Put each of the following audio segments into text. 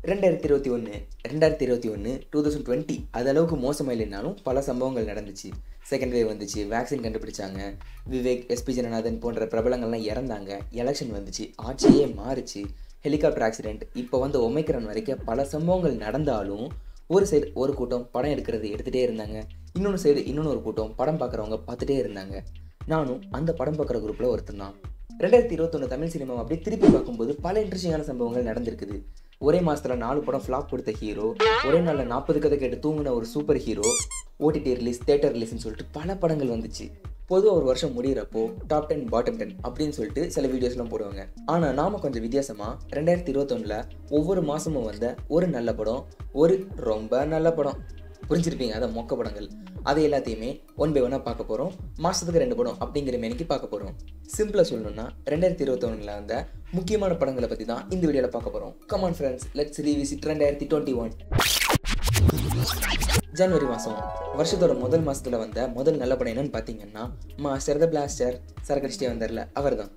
ரெண்டாயிரத்தி இருபத்தி ஒன்று ரெண்டாயிரத்தி இருபத்தி ஒன்று டூ தௌசண்ட் டுவெண்ட்டி அது அளவுக்கு மோசமாக இல்லைனாலும் பல சம்பவங்கள் நடந்துச்சு செகண்ட் வேவ் வந்துச்சு வேக்சின் கண்டுபிடிச்சாங்க விவேக் எஸ்பி ஜனநாதன் போன்ற பிரபலங்கள்லாம் இறந்தாங்க எலெக்ஷன் வந்துச்சு ஆட்சியே மாறுச்சு ஹெலிகாப்டர் ஆக்சிடென்ட் இப்போ வந்து ஒமைக்ரான் வரைக்கும் பல சம்பவங்கள் நடந்தாலும் ஒரு சைடு ஒரு கூட்டம் படம் எடுக்கிறது எடுத்துகிட்டே இருந்தாங்க இன்னொன்று சைடு இன்னொன்று ஒரு கூட்டம் படம் பார்க்குறவங்க பார்த்துட்டே இருந்தாங்க நானும் அந்த படம் பார்க்குற குரூப்பில் ஒருத்தன் தான் ரெண்டாயிரத்தி இருபத்தொன்று தமிழ் சினிமா அப்படியே திருப்பி பார்க்கும்போது பல இன்ட்ரெஸ்டிங்கான சம்பவங்கள் நடந்திருக்குது ஒரே மாசத்துல நாலு படம் ஃப்ளாப் கொடுத்த ஹீரோ ஒரே நாளில் நாற்பது கதை கேட்டு தூங்கின ஒரு super hero OTT release theatre ரிலீஸ்னு சொல்லிட்டு பல படங்கள் வந்துச்சு பொதுவாக ஒரு வருஷம் முடியிறப்போ டாப் டென் பாட்டம் டென் அப்படின்னு சொல்லிட்டு சில வீடியோஸ்லாம் போடுவாங்க ஆனால் நாம கொஞ்சம் வித்தியாசமாக ரெண்டாயிரத்தி இருபத்தொன்னில் ஒவ்வொரு மாதமும் வந்த ஒரு நல்ல படம் ஒரு ரொம்ப நல்ல படம் புரிஞ்சிருப்பீங்க அதான் மொக்க படங்கள் அது எல்லாத்தையுமே ஒன் பை ஒன்னாக பார்க்க போகிறோம் மாதத்துக்கு ரெண்டு படம் அப்படிங்கிற மேனிக்கு பார்க்க போகிறோம் சிம்பிளாக சொல்லணும்னா ரெண்டாயிரத்தி இருபத்தொன்னில் வந்த முக்கியமான படங்களை பற்றி தான் இந்த வீடியோவில் பார்க்க போகிறோம் கமான் ஃப்ரெண்ட்ஸ் லெட்ஸ் ரீவிசிட் ரெண்டாயிரத்தி டுவெண்ட்டி ஒன் ஜனவரி மாதம் வருஷத்தோட முதல் மாசத்துல வந்த முதல் நல்ல படம் என்னன்னு பார்த்தீங்கன்னா மாஸ்டர் த பிளாஸ்டர் சரக்கடிச்சிட்டே வந்தார்ல அவர் தான்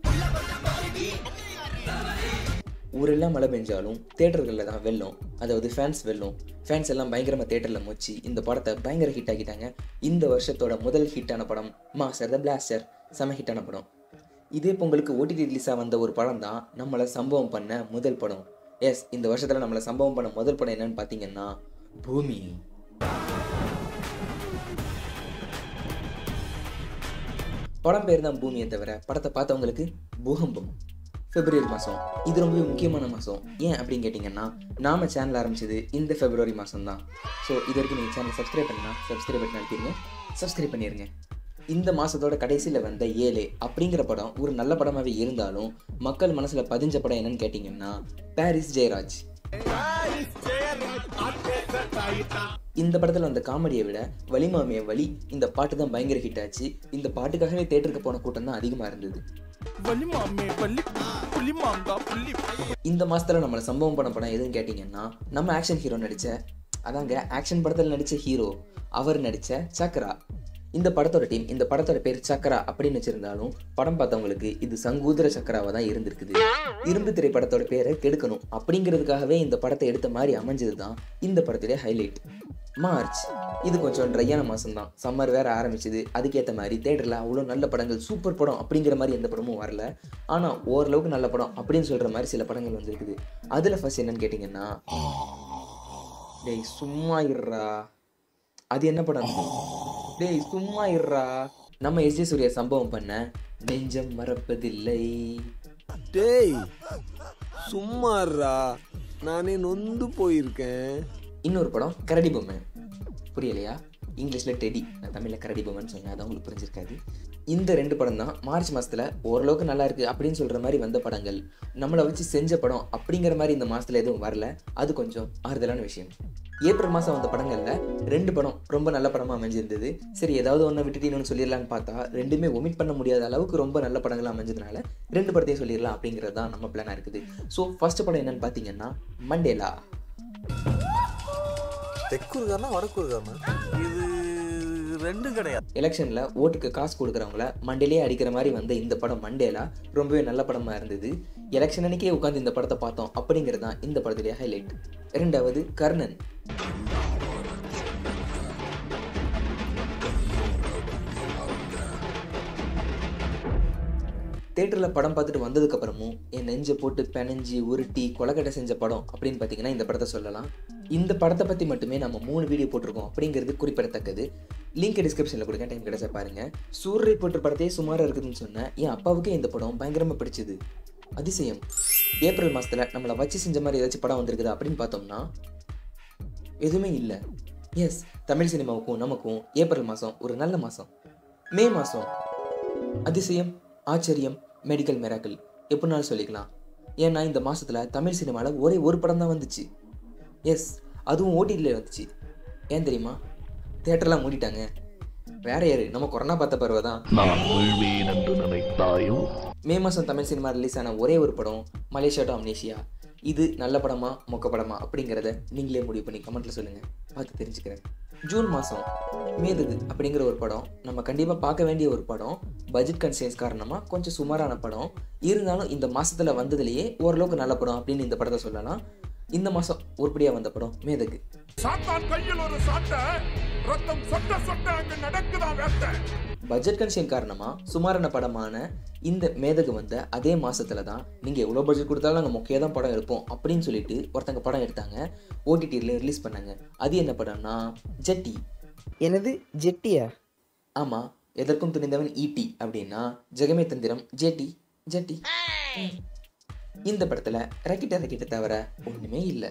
ஊரெல்லாம் மழை பெஞ்சாலும் தேட்டர்களில் தான் வெல்லும் அதாவது ஃபேன்ஸ் வெல்லும் ஃபேன்ஸ் எல்லாம் பயங்கரமாக தேட்டரில் மொச்சு இந்த படத்தை பயங்கர ஹிட் ஆக்கிட்டாங்க இந்த வருஷத்தோட முதல் ஹிட்டான படம் மாஸ்டர் த பிளாஸ்டர் செம ஹிட்டான படம் இதே பொங்கலுக்கு ஓடிடி ரிலீஸாக வந்த ஒரு படம் தான் நம்மளை சம்பவம் பண்ண முதல் படம் எஸ் இந்த வருஷத்தில் நம்மளை சம்பவம் பண்ண முதல் படம் என்னன்னு பார்த்தீங்கன்னா பூமி படம் பேர் தான் பூமியை தவிர படத்தை பார்த்தவங்களுக்கு பூகம்பம் பிப்ரவரி மாதம் இது ரொம்பவே முக்கியமான மாதம் ஏன் அப்படின்னு கேட்டிங்கன்னா நாம சேனல் ஆரம்பிச்சது இந்த பிப்ரவரி மாதம் தான் ஸோ இது வரைக்கும் நீங்கள் சேனல் சப்ஸ்கிரைப் பண்ணா சப்ஸ்கிரைப் பண்ணி அனுப்பிடுங்க சப்ஸ்கிரைப் பண்ணிடுங்க இந்த மாதத்தோட கடைசியில் வந்த ஏழு அப்படிங்கிற படம் ஒரு நல்ல படமாகவே இருந்தாலும் மக்கள் மனசில் பதிஞ்ச படம் என்னன்னு கேட்டிங்கன்னா பாரிஸ் ஜெயராஜ் இந்த படத்தில் அந்த காமெடியை விட வலிமாமிய வலி இந்த பாட்டு தான் பயங்கர ஹிட் ஆச்சு இந்த பாட்டுக்காகவே தேட்டருக்கு போன கூட்டம் தான் அதிகமாக இருந்தது வலி மாமே வலி புலி மாங்கா புலி இந்த மாசத்துல நம்மளை சம்பவம் பண்ண படம் எதுன்னு கேட்டிங்கன்னா நம்ம ஆக்ஷன் ஹீரோ நடித்த அதாங்க ஆக்ஷன் படத்தில் நடித்த ஹீரோ அவர் நடித்த சக்ரா இந்த படத்தோட டீம் இந்த படத்தோட பேர் சக்ரா அப்படின்னு வச்சிருந்தாலும் படம் பார்த்தவங்களுக்கு இது சங்கூதர சக்கராவாக தான் இருந்திருக்குது இரும்பு திரைப்படத்தோட பேரை கெடுக்கணும் அப்படிங்கிறதுக்காகவே இந்த படத்தை எடுத்த மாதிரி அமைஞ்சது தான் இந்த படத்துடைய ஹைலைட் மார்ச் இது கொஞ்சம் ட்ரையான மாதம் தான் சம்மர் வேற ஆரம்பிச்சது அதுக்கேற்ற மாதிரி தேட்டரில் அவ்வளோ நல்ல படங்கள் சூப்பர் படம் அப்படிங்கிற மாதிரி எந்த படமும் வரல ஆனால் ஓரளவுக்கு நல்ல படம் அப்படின்னு சொல்கிற மாதிரி சில படங்கள் வந்திருக்குது அதில் ஃபர்ஸ்ட் என்னன்னு கேட்டிங்கன்னா டேய் சும்மா இருறா அது என்ன படம் டேய் சும்மா இருறா நம்ம எஸ் ஜே சூர்யா சம்பவம் பண்ண நெஞ்சம் மறப்பதில்லை டேய் சும்மாறா நானே நொந்து போயிருக்கேன் இன்னொரு படம் கரடி பொம்மை புரியலையா இங்கிலீஷில் டெடி நான் தமிழில் கரடி பொம்மைன்னு சொன்னேன் அதான் உங்களுக்கு புரிஞ்சிருக்காது இந்த ரெண்டு படம் தான் மார்ச் மாதத்தில் ஓரளவுக்கு நல்லா இருக்குது அப்படின்னு சொல்கிற மாதிரி வந்த படங்கள் நம்மளை வச்சு செஞ்ச படம் அப்படிங்கிற மாதிரி இந்த மாதத்தில் எதுவும் வரல அது கொஞ்சம் ஆறுதலான விஷயம் ஏப்ரல் மாதம் வந்த படங்களில் ரெண்டு படம் ரொம்ப நல்ல படமாக அமைஞ்சிருந்தது சரி ஏதாவது ஒன்று விட்டுட்டு இன்னொன்று சொல்லிடலான்னு பார்த்தா ரெண்டுமே ஒமிட் பண்ண முடியாத அளவுக்கு ரொம்ப நல்ல படங்களாக அமைஞ்சதுனால ரெண்டு படத்தையும் சொல்லிடலாம் அப்படிங்கிறது தான் நம்ம பிளானாக இருக்குது ஸோ ஃபர்ஸ்ட் படம் என்னன்னு பார்த்தீங்கன்னா மண்டேலா தெற்கு இருக்காருனா வடக்கு இருக்காருனா இது ரெண்டும் கிடையாது எலெக்ஷனில் ஓட்டுக்கு காசு கொடுக்குறவங்கள மண்டேலே அடிக்கிற மாதிரி வந்த இந்த படம் மண்டேலா ரொம்பவே நல்ல படமாக இருந்தது எலெக்ஷன் அன்னைக்கே உட்காந்து இந்த படத்தை பார்த்தோம் அப்படிங்கிறது தான் இந்த படத்துடைய ஹைலைட் ரெண்டாவது கர்ணன் தேட்டரில் படம் பார்த்துட்டு வந்ததுக்கப்புறமும் என் நெஞ்சை போட்டு பெனஞ்சி உருட்டி கொலக்கட்டை செஞ்ச படம் அப்படின்னு பார்த்தீங்கன்னா இந்த படத்தை சொல்லலாம் இந்த படத்தை பற்றி மட்டுமே நம்ம மூணு வீடியோ போட்டிருக்கோம் அப்படிங்கிறது குறிப்பிடத்தக்கது லிங்க் டிஸ்கிரிப்ஷனில் கொடுக்க டைம் கிடைச்சா பாருங்க சூரிய போட்டு படத்தையே சுமாராக இருக்குதுன்னு சொன்னேன் என் அப்பாவுக்கே இந்த படம் பயங்கரமாக பிடிச்சது அதிசயம் ஏப்ரல் மாதத்தில் நம்மளை வச்சு செஞ்ச மாதிரி ஏதாச்சும் படம் வந்திருக்குதா அப்படின்னு பார்த்தோம்னா எதுவுமே இல்லை எஸ் தமிழ் சினிமாவுக்கும் நமக்கும் ஏப்ரல் மாதம் ஒரு நல்ல மாதம் மே மாதம் அதிசயம் ஆச்சரியம் மெடிக்கல் மிராக்கிள் எப்படினாலும் சொல்லிக்கலாம் ஏன்னா இந்த மாதத்தில் தமிழ் சினிமாவில் ஒரே ஒரு படம் தான் வந்துச்சு எஸ் அதுவும் ஓடிடியில் வந்துச்சு ஏன் தெரியுமா தேட்டர்லாம் மூடிட்டாங்க வேற யாரு நம்ம கொரோனா பார்த்த பருவ தான் நான் வீழ்வேன் என்று நினைத்தாயோ மே மாதம் தமிழ் சினிமா ரிலீஸ் ஆன ஒரே ஒரு படம் மலேசியா டு அம்னேஷியா இது நல்ல படமா மொக்க படமா அப்படிங்கிறத நீங்களே முடிவு பண்ணி கமெண்ட்டில் சொல்லுங்கள் பார்த்து தெரிஞ்சுக்கிறேன் ஜூன் மாதம் மேதுகு அப்படிங்கிற ஒரு படம் நம்ம கண்டிப்பாக பார்க்க வேண்டிய ஒரு படம் பட்ஜெட் கன்சைன்ஸ் காரணமாக கொஞ்சம் சுமாரான படம் இருந்தாலும் இந்த மாதத்தில் வந்ததுலேயே ஓரளவுக்கு நல்ல படம் அப்படின்னு இந்த படத்தை சொல்லலாம் இந்த மாதம் உருப்படியாக வந்த படம் மேதகு சாத்தான் கையில் ஒரு சாட்டை ரத்தம் சொட்ட சொட்ட அங்க நடக்குதான் வேட்டை பட்ஜெட் கன்ஷன் காரணமாக சுமாரான படமான இந்த மேதகு வந்த அதே மாசத்துல தான் நீங்கள் எவ்வளோ பட்ஜெட் கொடுத்தாலும் நாங்கள் முக்கிய தான் படம் எடுப்போம் அப்படின்னு சொல்லிட்டு ஒருத்தங்க படம் எடுத்தாங்க ஓடிடியில் ரிலீஸ் பண்ணாங்க அது என்ன படம்னா ஜட்டி எனது ஜெட்டியா ஆமாம் எதற்கும் துணிந்தவன் ஈட்டி அப்படின்னா ஜெகமே தந்திரம் ஜேட்டி ஜட்டி ம். இந்த படத்தில் ரக்கிட்ட ரக்கிட்ட தவிர ஒன்றுமே இல்லை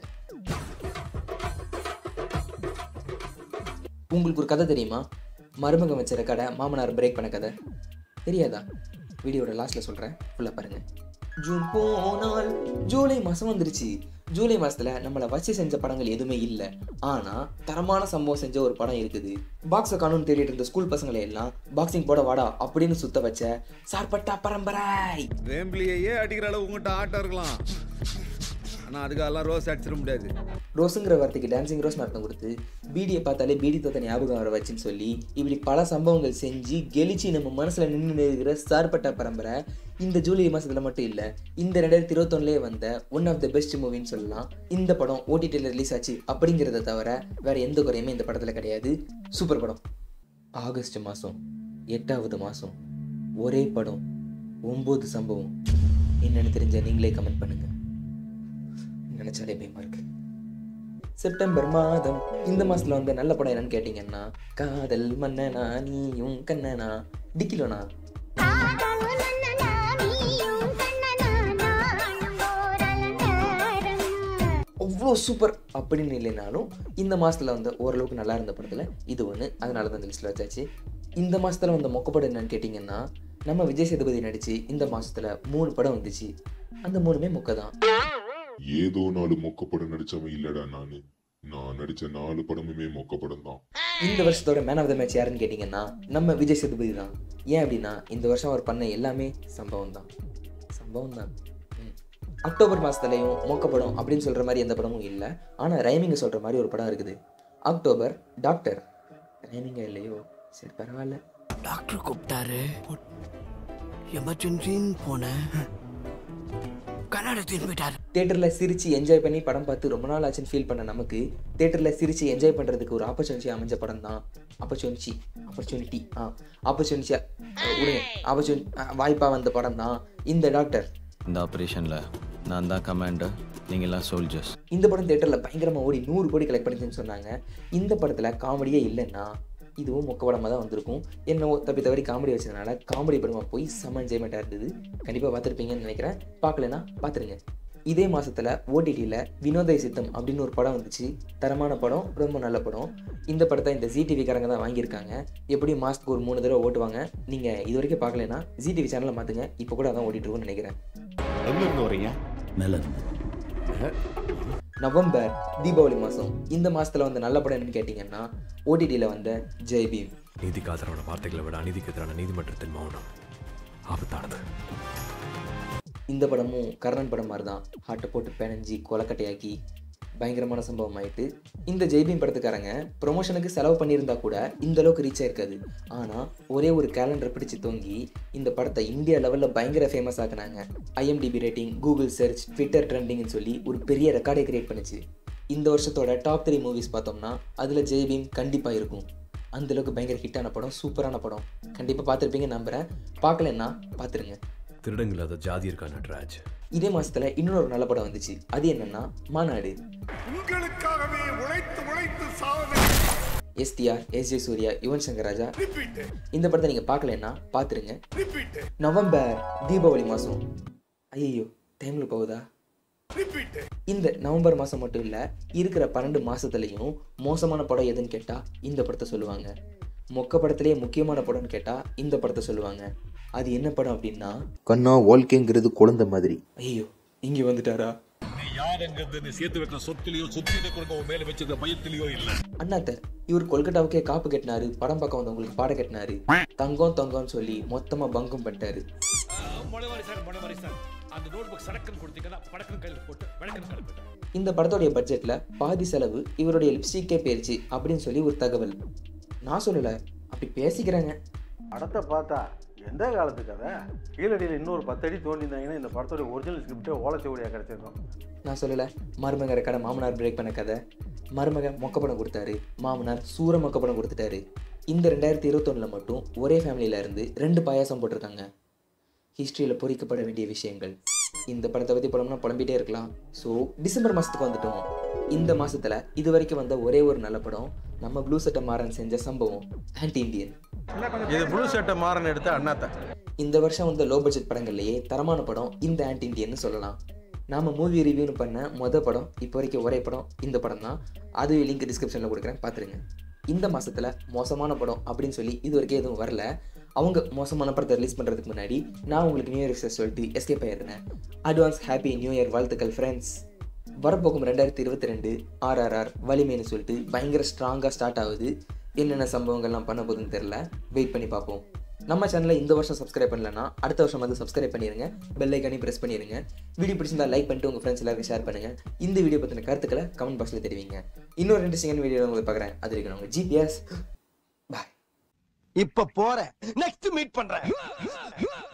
உங்களுக்கு ஒரு கதை தெரியுமா மருமகம் வச்சிருக்க கடை மாமனார் பிரேக் பண்ண கதை தெரியாதா வீடியோட லாஸ்ட்டில் சொல்கிறேன் ஃபுல்லாக பாருங்கள் ஜூன் போனால் ஜூலை மாதம் வந்துருச்சு ஜூலை மாதத்தில் நம்மளை வச்சு செஞ்ச படங்கள் எதுவுமே இல்லை ஆனால் தரமான சம்பவம் செஞ்ச ஒரு படம் இருக்குது பாக்ஸை காணும்னு தேடிட்டு இருந்த ஸ்கூல் பசங்களை எல்லாம் பாக்ஸிங் போட வாடா அப்படின்னு சுத்த வச்ச சார்பட்டா பரம்பரை வேம்பிலியே அடிக்கிற அளவு உங்கள்கிட்ட ஆட்டம் இருக்கலாம் ஆனால் அதுக்கெல்லாம் ரோஸ் அடிச்சிட முடியாது ரோஸுங்கிற வார்த்தைக்கு டான்சிங் ரோஸ் அர்த்தம் கொடுத்து பீடியை பார்த்தாலே பீடி தோத்த ஞாபகம் வர வச்சுன்னு சொல்லி இப்படி பல சம்பவங்கள் செஞ்சு கெலிச்சு நம்ம மனசில் நின்று இருக்கிற சார்பட்டா பரம்பரை இந்த ஜூலை மாதத்தில் மட்டும் இல்லை இந்த ரெண்டாயிரத்தி இருபத்தொன்னுலேயே வந்த ஒன் ஆஃப் த பெஸ்ட் மூவின்னு சொல்லலாம் இந்த படம் ஓடிடியில் ரிலீஸ் ஆச்சு அப்படிங்கிறத தவிர வேற எந்த குறையுமே இந்த படத்தில் கிடையாது சூப்பர் படம் ஆகஸ்ட் மாதம் எட்டாவது மாதம் ஒரே படம் ஒம்பது சம்பவம் என்னன்னு தெரிஞ்ச நீங்களே கமெண்ட் பண்ணுங்கள் நினச்சாலே பயமா இருக்கு செப்டம்பர் மாதம் இந்த மாசத்துல வந்த நல்ல படம் என்னன்னு கேட்டிங்கன்னா காதல் மன்னனா நீயும் கண்ணனா டிக்கிலோனா அவ்வளோ சூப்பர் அப்படின்னு இல்லைனாலும் இந்த மாசத்துல வந்த ஓரளவுக்கு நல்லா இருந்த படத்துல இது ஒன்று அதனால தான் இந்த லிஸ்ட்டில் வச்சாச்சு இந்த மாசத்துல வந்த மொக்க படம் என்னன்னு கேட்டிங்கன்னா நம்ம விஜய் சேதுபதி நடிச்சு இந்த மாசத்துல மூணு படம் வந்துச்சு அந்த மூணுமே மொக்க தான் ஏதோ நாலு மொக்க படம் நடிச்சவன் இல்லடா நானு நான் நடிச்ச நாலு படமுமே மொக்க படம் தான் இந்த வருஷத்தோட மேன் ஆஃப் த மேட்ச் யாருன்னு கேட்டிங்கன்னா நம்ம விஜய் சேதுபதி தான் ஏன் அப்படின்னா இந்த வருஷம் அவர் பண்ண எல்லாமே சம்பவம் தான் சம்பவம் தான் ம். அக்டோபர் மாதத்துலையும் மொக்க படம் அப்படின்னு சொல்கிற மாதிரி எந்த படமும் இல்லை ஆனால் ரைமிங்கை சொல்கிற மாதிரி ஒரு படம் இருக்குது அக்டோபர் டாக்டர் ரைமிங்க இல்லையோ சரி பரவாயில்ல டாக்டர் கூப்பிட்டாரு எமர்ஜென்சின்னு போனேன் கண்ணாடி திரும்பிட்டாரு தேட்டரில் சிரித்து என்ஜாய் பண்ணி படம் பார்த்து ரொம்ப நாள் ஆச்சுன்னு ஃபீல் பண்ண நமக்கு தேட்டரில் சிரித்து என்ஜாய் பண்ணுறதுக்கு ஒரு ஆப்பர்ச்சுனிட்டி அமைஞ்ச படம் தான் ஆப்பர்ச்சுனிட்டி ஆப்பர்ச்சுனிட்டி ஆ ஆப்பர்ச்சுனிட்டியா விடுங்க ஆப்பர்ச்சுனி வாய்ப்பாக வந்த படம் தான் இந்த டாக்டர் இந்த ஆப்ரேஷனில் நான் தான் கமாண்டர் நீங்கள்லாம் சோல்ஜர்ஸ் இந்த படம் தேட்டரில் பயங்கரமாக ஓடி நூறு கோடி கலெக்ட் பண்ணிச்சுன்னு சொன்னாங்க இந்த படத்தில் காமெடியே இல்லைன்னா இதுவும் மொக்க படமாக தான் வந்திருக்கும் என்னவோ தப்பி தவறி காமெடி வச்சதுனால காமெடி படமாக போய் செம்ம என்ஜாய்மெண்ட்டாக இருந்தது கண்டிப்பாக பார்த்துருப்பீங்கன்னு நினைக்கிறேன் பார்க்கலனா பார்த்துருங்க இதே மாதத்தில் ஓடிடியில் வினோதய சித்தம் அப்படின்னு ஒரு படம் வந்துச்சு தரமான படம் ரொம்ப நல்ல படம் இந்த படத்தை இந்த ஜி டிவிக்காரங்க தான் வாங்கியிருக்காங்க எப்படி மாதத்துக்கு ஒரு மூணு தடவை ஓட்டுவாங்க நீங்கள் இது வரைக்கும் பார்க்கலனா ஜி டிவி சேனலை மாற்றுங்க இப்போ கூட அதான் ஓடிட்டு இருக்கும்னு நினைக்கிறேன் எங்கிருந்து வரீங்க நவம்பர் தீபாவளி மாதம் இந்த மாதத்தில் வந்த நல்ல படம் என்னன்னு கேட்டிங்கன்னா ஓடிடியில் வந்த ஜெய் பீம் நீதிக்கு ஆதரவான வார்த்தைகளை விட அநீதிக்கு எதிரான நீதிமன்றத்தின் மௌனம் ஆபத்தானது இந்த படமும் கர்ணன் படம் மாதிரி தான் ஹார்ட்டை போட்டு பிணைஞ்சி கொலக்கட்டையாக்கி பயங்கரமான சம்பவம் ஆயிட்டு இந்த ஜெய்பீம் படத்துக்காரங்க ப்ரொமோஷனுக்கு செலவு பண்ணியிருந்தா கூட இந்த அளவுக்கு ரீச் ஆயிருக்காது ஆனால் ஒரே ஒரு கேலண்டர் பிடிச்சு தொங்கி இந்த படத்தை இந்தியா லெவலில் பயங்கர ஃபேமஸ் ஆக்குனாங்க IMDb rating Google search Twitter ட்ரெண்டிங்னு சொல்லி ஒரு பெரிய ரெக்கார்டை கிரியேட் பண்ணுச்சு இந்த வருஷத்தோட டாப் த்ரீ மூவிஸ் பார்த்தோம்னா அதில் ஜெய்பீம் கண்டிப்பாக இருக்கும் அந்தளவுக்கு பயங்கர ஹிட்டான படம் சூப்பரான படம் கண்டிப்பாக பார்த்துருப்பீங்கன்னு நம்புகிறேன் பார்க்கலன்னா பார்த்துருங்க திருடங்கில்லாத ஜாதி இருக்கா நட்ராஜ் இதே மாசத்துல இன்னொரு நல்ல படம் வந்துச்சு அது என்னன்னா மாநாடு உங்களுக்காகவே உழைத்து உழைத்து சாவது எஸ்டிஆர் எஸ் ஜே சூர்யா யுவன் சங்கர் ராஜா ரிப்பீட் இந்த படத்தை நீங்க பார்க்கலன்னா பார்த்துருங்க ரிப்பீட் நவம்பர் தீபாவளி மாதம் ஐயோ டைமில் போகுதா ரிப்பீட் இந்த நவம்பர் மாதம் மட்டும் இல்லை இருக்கிற பன்னெண்டு மாதத்துலேயும் மோசமான படம் எதுன்னு கேட்டால் இந்த படத்தை சொல்லுவாங்க மொக்க படத்துலேயே முக்கியமான படம்னு கேட்டால் இந்த படத்தை சொல்லுவாங்க அது என்ன படம் அப்படின்னா கண்ணா வாழ்க்கைங்கிறது குழந்தை மாதிரி ஐயோ இங்கே வந்துட்டாரா சேர்த்து வைக்கிற சொத்திலையோ சொத்தில கொடுக்க மேல வச்சிருக்க பயத்திலையோ இல்ல அண்ணாத்த இவர் கொல்கட்டாவுக்கே காப்பு கட்டினாரு படம் பார்க்க வந்தவங்களுக்கு பாட கட்டினாரு தங்கம் தங்கம்னு சொல்லி மொத்தமா பங்கம் பண்ணிட்டாரு மொழவாரி சார் மொழவாரி சார் அந்த நோட் புக் சடக்குன்னு கொடுத்தீங்கன்னா படக்குன்னு கையில் போட்டு வடக்குன்னு கிளம்பிட்டேன் இந்த படத்தோடைய பட்ஜெட்ல பாதி செலவு இவருடைய லிப்ஸ்டிக்கே போயிருச்சு அப்படின்னு சொல்லி ஒரு தகவல் நான் சொல்லல அப்படி பேசிக்கிறாங்க படத்தை பார்த்தா எந்த காலத்து கதை கீழடியில் இன்னொரு பத்தடி தோண்டியிருந்தாங்கன்னா இந்த படத்தோட ஒரிஜினல் ஸ்கிரிப்டே ஓலைச்சுவடியாக கிடச்சிருக்கும் நான் சொல்லலை மருமக கடை மாமனார் பிரேக் பண்ண கதை மருமக மொக்க படம் கொடுத்தாரு மாமனார் சூற மொக்க படம் கொடுத்துட்டாரு இந்த ரெண்டாயிரத்தி இருபத்தொன்னில் மட்டும் ஒரே ஃபேமிலியில இருந்து ரெண்டு பாயாசம் போட்டிருக்காங்க ஹிஸ்ட்ரியில் பொறிக்கப்பட வேண்டிய விஷயங்கள் இந்த படத்தை பற்றி புலம்னா புலம்பிட்டே இருக்கலாம் ஸோ டிசம்பர் மாதத்துக்கு வந்துட்டோம் இந்த மாதத்தில் இது வரைக்கும் வந்த ஒரே ஒரு நல்ல படம் நம்ம ப்ளூ சட்டை மாறன் செஞ்ச சம்பவம் ஆன்டி இந்தியன் இது புழு சட்டை மாறன் எடுத்த அண்ணாத்த இந்த வருஷம் வந்த லோ பட்ஜெட் படங்கள்லேயே தரமான படம் இந்த ஆன்டி இந்தியன்னு சொல்லலாம் நாம மூவி ரிவ்யூன்னு பண்ண மொத படம் இப்போ வரைக்கும் ஒரே படம் இந்த படம் தான் அது லிங்க் டிஸ்கிரிப்ஷனில் கொடுக்குறேன் பார்த்துருங்க இந்த மாசத்துல மோசமான படம் அப்படின்னு சொல்லி இது வரைக்கும் எதுவும் வரல அவங்க மோசமான படத்தை ரிலீஸ் பண்ணுறதுக்கு முன்னாடி நான் உங்களுக்கு நியூ இயர் விஷயம் சொல்லிட்டு எஸ்கேப் ஆயிருந்தேன் அட்வான்ஸ் ஹாப்பி நியூ இயர் வாழ்த்துக்கள் ஃப்ரெண்ட்ஸ் வரப்போகும் ரெண்டாயிரத்தி இருபத்தி ரெண்டு ஆர்ஆர்ஆர் வலிமைன்னு சொல்லிட்டு பயங்கர ஸ்ட்ராங்காக ஸ்டார்ட் ஆகுது என்னென்ன சம்பவங்கள்லாம் பண்ண போகுதுன்னு தெரில வெயிட் பண்ணி பார்ப்போம் நம்ம சேனலை இந்த வருஷம் சப்ஸ்கிரைப் பண்ணலன்னா அடுத்த வருஷம் வந்து சப்ஸ்கிரைப் பண்ணிடுங்க பெல் ஐக்கானே ப்ரெஸ் பண்ணிடுங்க வீடியோ பிடிச்சிருந்தா லைக் பண்ணிட்டு உங்கள் ஃப்ரெண்ட்ஸ் எல்லாருக்கும் ஷேர் பண்ணுங்க இந்த வீடியோ பற்றின கருத்துக்களை கமெண்ட் பாக்ஸில் தெரிவிங்க இன்னொரு ரெண்டு செகண்ட் வீடியோ உங்களுக்கு பார்க்குறேன் அது வரைக்கும் உங்கள் ஜிபிஎஸ் இப்ப போறேன் நெக்ஸ்ட் மீட் பண்றேன்